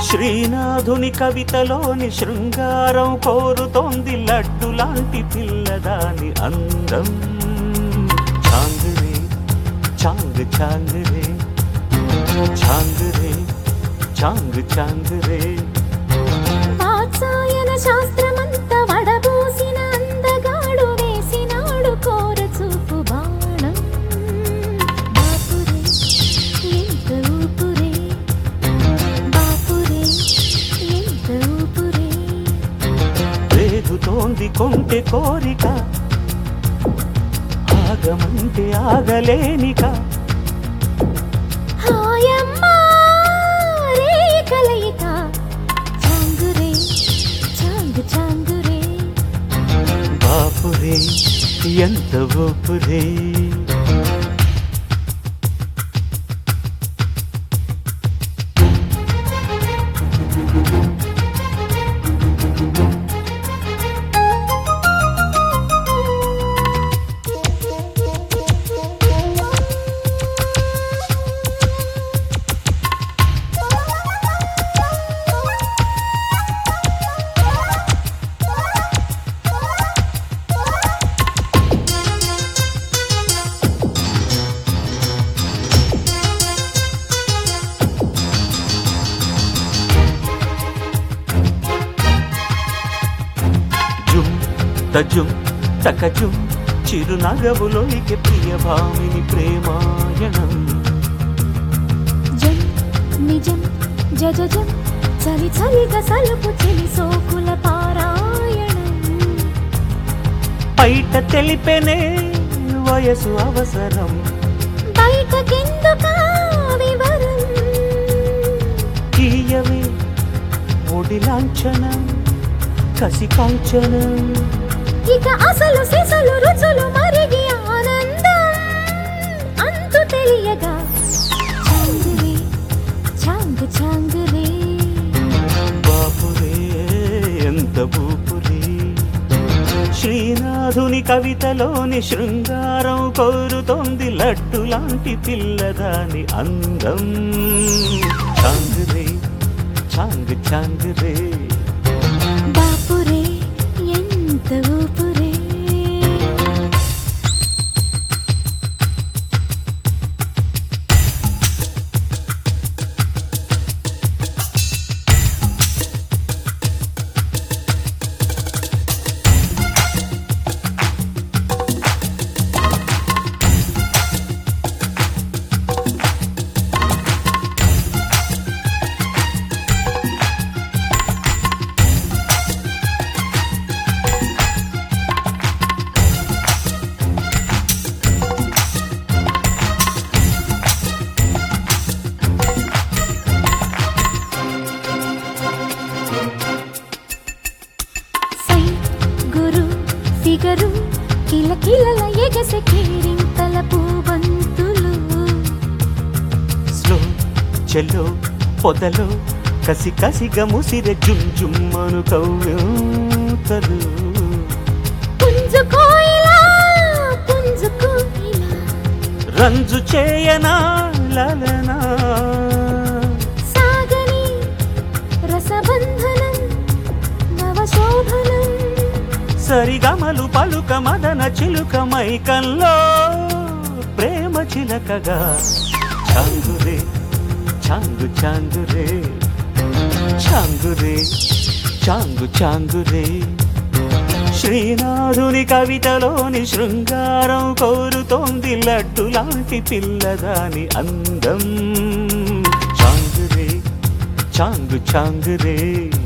శ్రీనాథుని కవితలోని శృంగారం కోరుతోంది లడ్డు లాంటి పిల్లదాని అందం చాంగురే చాంగ్ చాంగురే చాంగురే చాంగ్ చాంగురే వాత్సాయన శాస్త్రమంత వడబోసిన అందగాడు వేసినాడు కోర చూపు బాణం బాపురే ఎంత ఊపురే బాపురే ఎంత ఊపురే రేగుతోంది కొంటె కోరిక ఆగమంటే ఆగలేనిక హాయమ్మా రే కలయిక చాంగురే చాంగు చాంగురే బాపురే ఎంత ఊపురే జుమ్ తజుం తకజుం చిరునగవులోనికి ప్రియభామిని ప్రేమాయణం జం నిజం జజజం చలి చలిగా సలుపు చెలి సోకుల పారాయణం బయట తెలిపెనే వయసు అవసరం బయటకెందుకా వివరం తీయవే ఒడి లాంఛనం కసి కాంచనం ఇక అసలు సిసలు రుచులు మరిగి ఆనందం అంతు తెలియగా చాంగురే చాంగు చాంగురే బాపురే ఎంత బూపురే శ్రీనాథుని కవితలోని శృంగారం కోరుతోంది లడ్డు లాంటి పిల్లదాని అందం చాంగురే చాంగ్ చాంగురే బాపురే ఎంత ఊపురే సై గురు ఫిగరు కిల కిలల ఎగసె కేరింతల పూబంతులు స్లో చెల్లో పొదలో కసి కసిగా ముసిరె జుమ్ జుమ్మను కవ్యూతలు పుంజుకోయిలా పుంజుకోయిలా రంజు చేయనా లలనా సాగని రసబంధనం నవశోభనం సరిగమలు పలుక మదన చిలుక మైకంలో ప్రేమ చిలకగా చాంగురే చాంగు చాంగురే చాంగురే చాంగు చాంగురే శ్రీనాథుని కవితలోని శృంగారం కోరుతోంది లడ్డు లాంటి పిల్లదాని అందం చాంగురే చాంగు చాంగురే